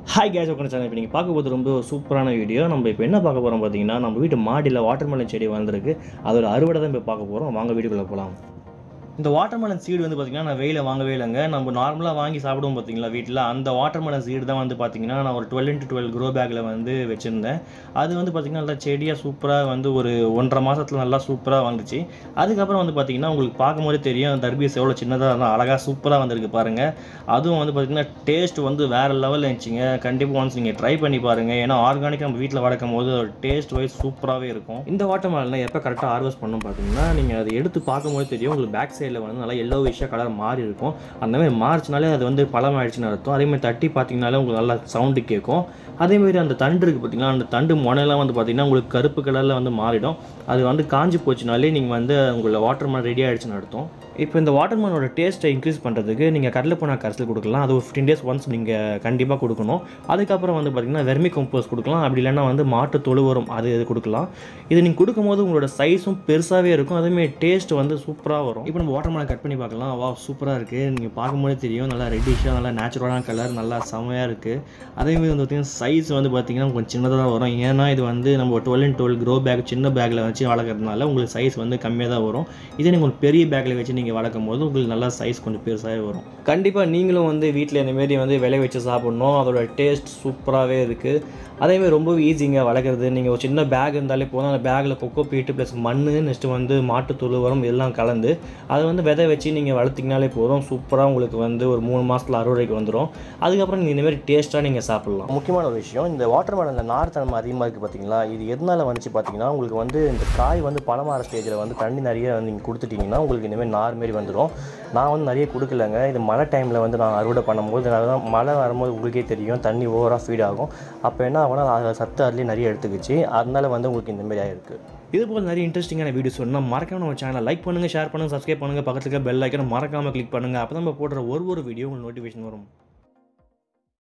hi guys உட்காந்து channel இப்போ நீங்கள் பார்க்க போது ரொம்ப சூப்பரான வீடியோ நம்ம இப்போ என்ன பார்க்க போகிறோம் பார்த்தீங்கன்னா நம்ம வீட்டு மாடியில் வாட்டர்மெலன் செடி வந்திருக்கு அதோட அறுவடை தான் இப்போ பார்க்க போகிறோம் வாங்க வீட்டுக்குள்ளே போகலாம் இந்த வாட்டர்மெலன் சீடு வந்து பார்த்தீங்கன்னா நான் வெயில வாங்கவே இல்லைங்க நம்ம நார்மலாக வாங்கி சாப்பிடுவோம் பார்த்தீங்களா வீட்டில் அந்த வாட்டர்மெலன் சீடு தான் வந்து பார்த்தீங்கன்னா நான் ஒரு டுவெல் இன்ட்டு டுவெல் க்ரோ பேக்கில் வந்து வச்சுருந்தேன் அது வந்து பார்த்தீங்கன்னா நல்லா செடியாக சூப்பராக வந்து ஒரு ஒன்றரை மாதத்தில் நல்லா சூப்பராக வந்துச்சு அதுக்கப்புறம் வந்து பார்த்தீங்கன்னா உங்களுக்கு பார்க்கும்போதே தெரியும் தர்பீஸ் எவ்வளோ சின்னதாக இருந்தால் அழகாக சூப்பராக வந்திருக்கு பாருங்கள் அதுவும் வந்து பார்த்தீங்கன்னா டேஸ்ட் வந்து வேறு லெவலில் இருந்துச்சுங்க கண்டிப்பாக ஒன்ஸ் நீங்கள் ட்ரை பண்ணி பாருங்கள் ஏன்னா ஆர்கானிக்காக நம்ம வீட்டில் வளர்க்கும் போது டேஸ்ட் வைஸ் சூப்பராகவே இருக்கும் இந்த வாட்டர் மெலனை எப்போ கரெக்டாக ஹார்வெஸ்ட் பண்ணணும் பார்த்தீங்கன்னா நீங்கள் அதை எடுத்து பார்க்கும்போது தெரியும் உங்களுக்கு பேக் சைடில் வந்து நல்லா எல்லோ விஷயம் கலர் மாறி இருக்கும் அந்த மாதிரி மாறிச்சினாலே அது வந்து பழம் ஆயிடுச்சுன்னு அர்த்தம் அதே மாதிரி தட்டி பார்த்தீங்கனாலே உங்களுக்கு நல்லா சவுண்டு கேட்கும் அதே மாதிரி அந்த தண்டு இருக்குது பார்த்தீங்கன்னா அந்த தண்டு முனையெல்லாம் வந்து பார்த்தீங்கன்னா உங்களுக்கு கருப்பு கலரில் வந்து மாறிடும் அது வந்து காஞ்சி போச்சுனாலே நீங்கள் வந்து உங்களை வாட்டர் மேன் ரெடி ஆகிடுச்சுன்னு அர்த்தம் இப்போ இந்த வாட்டர் மேனோட டேஸ்ட்டை இன்க்ரீஸ் பண்ணுறதுக்கு நீங்கள் கடலை போனா கரைசல் கொடுக்கலாம் அது ஒரு ஃபிஃப்டீன் டேஸ் ஒன்ஸ் நீங்கள் கண்டிப்பாக கொடுக்கணும் அதுக்கப்புறம் வந்து பார்த்தீங்கன்னா வெர்மி கம்போஸ் கொடுக்கலாம் அப்படி இல்லைன்னா வந்து மாட்டு தொழு உரம் அது இது கொடுக்கலாம் இது நீங்கள் கொடுக்கும்போது உங்களோட சைஸும் பெருசாகவே இருக்கும் அதேமாதிரி டேஸ்ட் வந்து சூப்பராக வரும் இப்போ நம்ம வாட்டர் மேலன் கட் பண்ணி பார்க்கலாம் வா சூப்பராக இருக்குது நீங்கள் பார்க்கும்போதே தெரியும் நல்லா ரெட்டிஷாக நல்லா நேச்சுரலான கலர் நல்லா செமையாக இருக்குது அதேமாதிரி வந்து பார்த்தீங்கன்னா சைஸ் வந்து பார்த்தீங்கன்னா கொஞ்சம் சின்னதாக தான் வரும் ஏன்னா இது வந்து நம்ம twelve in twelve grow bag சின்ன பேக்கில் வச்சு வளர்க்குறதுனால உங்களுக்கு சைஸ் வந்து கம்மியாக தான் வரும் இதே நீங்கள் ஒரு பெரிய பேக்கில் வச்சு நீங்கள் வளர்க்கும் போது உங்களுக்கு நல்லா சைஸ் கொஞ்சம் பெருசாகவே வரும் கண்டிப்பாக நீங்களும் வந்து வீட்டில் இந்தமாரி வந்து விளைய வச்சு சாப்பிட்ணும் அதோட டேஸ்ட் சூப்பராகவே இருக்குது அதேமாதிரி ரொம்ப ஈஸிங்க வளர்க்குறது நீங்கள் ஒரு சின்ன பேக் இருந்தாலே போதும் அந்த பேக்கில் கொக்கோ பீட்டு ப்ளஸ் மண் நெக்ஸ்ட்டு வந்து மாட்டுத்தூள் உரம் எல்லாம் கலந்து அதை வந்து விதை வச்சு நீங்கள் வளர்த்திங்கனாலே போதும் சூப்பராக உங்களுக்கு வந்து ஒரு மூணு மாதத்தில் அறுவடைக்கு வந்துடும் அதுக்கப்புறம் நீங்கள் இந்தமாரி டேஸ்ட்டாக நீங்கள் சாப்பிட்லாம் முக்கியமான ஒரு விஷயம் இந்த வாட்டர் மெலனில் நார் தன்மை அதிகமாக இருக்குது பார்த்தீங்களா இது எதனால் வந்துச்சு பார்த்தீங்கன்னா உங்களுக்கு வந்து இந்த காய் வந்து பழமாற ஸ்டேஜில் வந்து தண்ணி நிறைய வந்து நீங்கள் கொடுத்துட்டிங்கன்னா உங்களுக்கு இந்தமாரி நார் மாரி வந்துடும் நான் வந்து நிறைய கொடுக்கலங்க இது மழை டைமில் வந்து நான் அறுவடை பண்ணும்போது அதான் மழை வரும்போது உங்களுக்கே தெரியும் தண்ணி ஓவராக ஃபீட் ஆகும் அப்போ என்ன ஆகும்னா அது சத்து அதுலேயே நிறைய எடுத்துக்கிச்சு அதனால வந்து உங்களுக்கு இந்த மாதிரி ஆயிருக்கு இது போல் நிறைய இன்ட்ரெஸ்டிங்கான வீடியோஸ் வேணும்னா மறக்காம நம்ம சேனலை லைக் பண்ணுங்கள் ஷேர் பண்ணுங்கள் சப்ஸ்கிரைப் பண்ணுங்கள் பக்கத்துக்கு பெல் ஐக்கனை மறக்காமல் கிளிக் பண்ணுங்கள் அப்போ தான் நம்ம போடுற ஒரு ஒரு வீடியோ உங்களுக்கு நோட்டிஃபிகேஷன் வரும்